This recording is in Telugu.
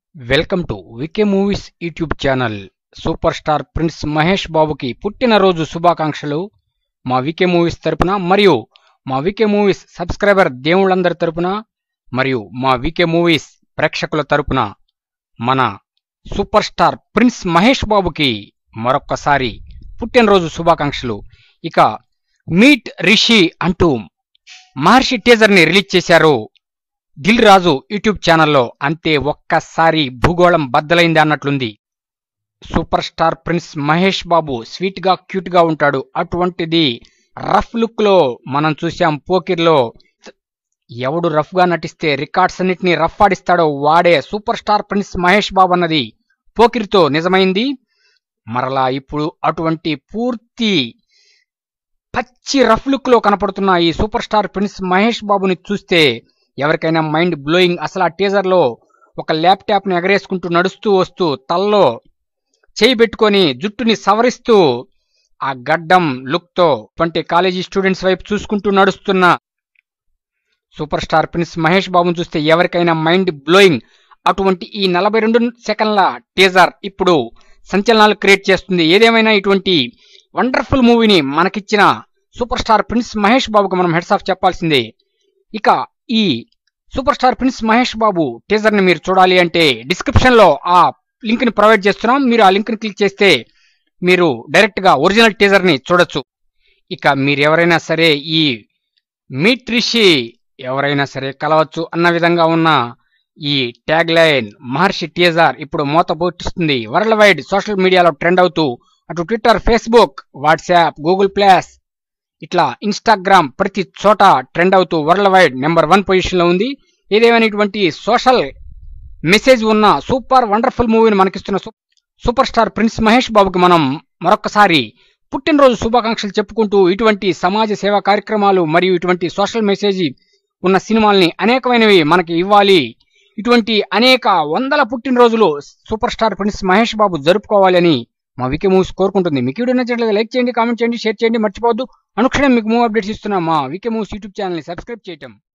welcome to VK movies YouTube channel super star prince Mahesh బాబుకి పుట్టినరోజు శుభాకాంక్షలు మా వికే మూవీస్ తరపున మరియు మా వికే మూవీస్ సబ్స్క్రైబర్ దేవుళ్ళందరి తరపున మరియు మా వికే మూవీస్ ప్రేక్షకుల తరపున మన సూపర్ స్టార్ ప్రిన్స్ మహేష్ బాబుకి మరొక్కసారి పుట్టినరోజు శుభాకాంక్షలు ఇక మీట్ రిషి అంటూ మహర్షి టీజర్ ని రిలీజ్ చేశారు దిల్ రాజు యూట్యూబ్ ఛానల్లో అంతే ఒక్కసారి భూగోళం బద్దలైంది అన్నట్లుంది super star prince Mahesh Babu sweet గా క్యూట్ గా ఉంటాడు అటువంటిది రఫ్ లుక్ లో మనం చూసాం పోకిర్లో ఎవడు రఫ్ గా నటిస్తే రికార్డ్స్ అన్నిటిని రఫ్ ఆడిస్తాడో వాడే super star prince Mahesh Babu అన్నది పోకిరితో నిజమైంది మరలా ఇప్పుడు అటువంటి పూర్తి పచ్చి రఫ్ లుక్ లో కనపడుతున్న ఈ సూపర్ స్టార్ ప్రిన్స్ మహేష్ బాబుని చూస్తే ఎవరికైనా మైండ్ బ్లోయింగ్ అసలు ఆ టీజర్ లో ఒక ల్యాప్టాప్ ని ఎగరేసుకుంటూ నడుస్తూ వస్తూ తల్లో చేయి పెట్టుకొని జుట్టుని సవరిస్తూ ఆ గడ్డం లుక్ తో ట్వంటీ కాలేజీ స్టూడెంట్స్ వైపు చూసుకుంటూ నడుస్తున్న సూపర్ స్టార్ ప్రిన్స్ మహేష్ బాబుని చూస్తే ఎవరికైనా మైండ్ బ్లోయింగ్ అటువంటి ఈ నలభై రెండు సెకండ్ల టీజర్ ఇప్పుడు సంచలనాలు క్రియేట్ చేస్తుంది ఏదేమైనా ఇటువంటి వండర్ఫుల్ మూవీని మనకిచ్చిన సూపర్ స్టార్ ప్రిన్స్ మహేష్ బాబుకు మనం హెడ్స్ ఆఫ్ చెప్పాల్సిందే ఇక ఈ super star prince Mahesh Babu teaser ని మీరు చూడాలి అంటే డిస్క్రిప్షన్ లో ఆ లింక్ ని ప్రొవైడ్ చేస్తున్నాం మీరు ఆ లింక్ ని క్లిక్ చేస్తే మీరు డైరెక్ట్ గా ఒరిజినల్ టీజర్ ని చూడొచ్చు ఇక మీరు ఎవరైనా సరే ఈ మీట్ రిషి ఎవరైనా సరే కలవచ్చు అన్న విధంగా ఉన్న ఈ ట్యాగ్ లైన్ మహర్షి టీజర్ ఇప్పుడు మూత పోటిస్తుంది వరల్డ్ వైడ్ సోషల్ మీడియాలో ట్రెండ్ అవుతూ అటు Twitter Facebook WhatsApp Google plus ఇట్లా ఇన్స్టాగ్రామ్ ప్రతి చోట ట్రెండ్ అవుతూ world wide number one position లో ఉంది ఏదేమైనా ఇటువంటి సోషల్ మెసేజ్ ఉన్న సూపర్ వండర్ఫుల్ మూవీని మనకిస్తున్న సూ- సూపర్ స్టార్ ప్రిన్స్ మహేష్ బాబుకి మనం మరొకసారి పుట్టినరోజు శుభాకాంక్షలు చెప్పుకుంటూ ఇటువంటి సమాజ సేవా కార్యక్రమాలు మరియు ఇటువంటి సోషల్ మెసేజ్ ఉన్న సినిమాల్ని అనేకమైనవి మనకి ఇవ్వాలి ఇటువంటి అనేక వందల పుట్టినరోజులు super star prince Mahesh Babu జరుపుకోవాలని మా వికే మూవీస్ కోరుకుంటుంది మీకు వీడియో నచ్చినట్లయితే లైక్ చేయండి కామెంట్ చేయండి షేర్ చేయండి మర్చిపోవద్దు అనుక్షణం మీకు మూవ్ అప్డేట్స్ ఇస్తున్నాం మా వికే మూవీస్ యూట్యూబ్ ఛానల్ని సబ్స్క్రైబ్ చేయటం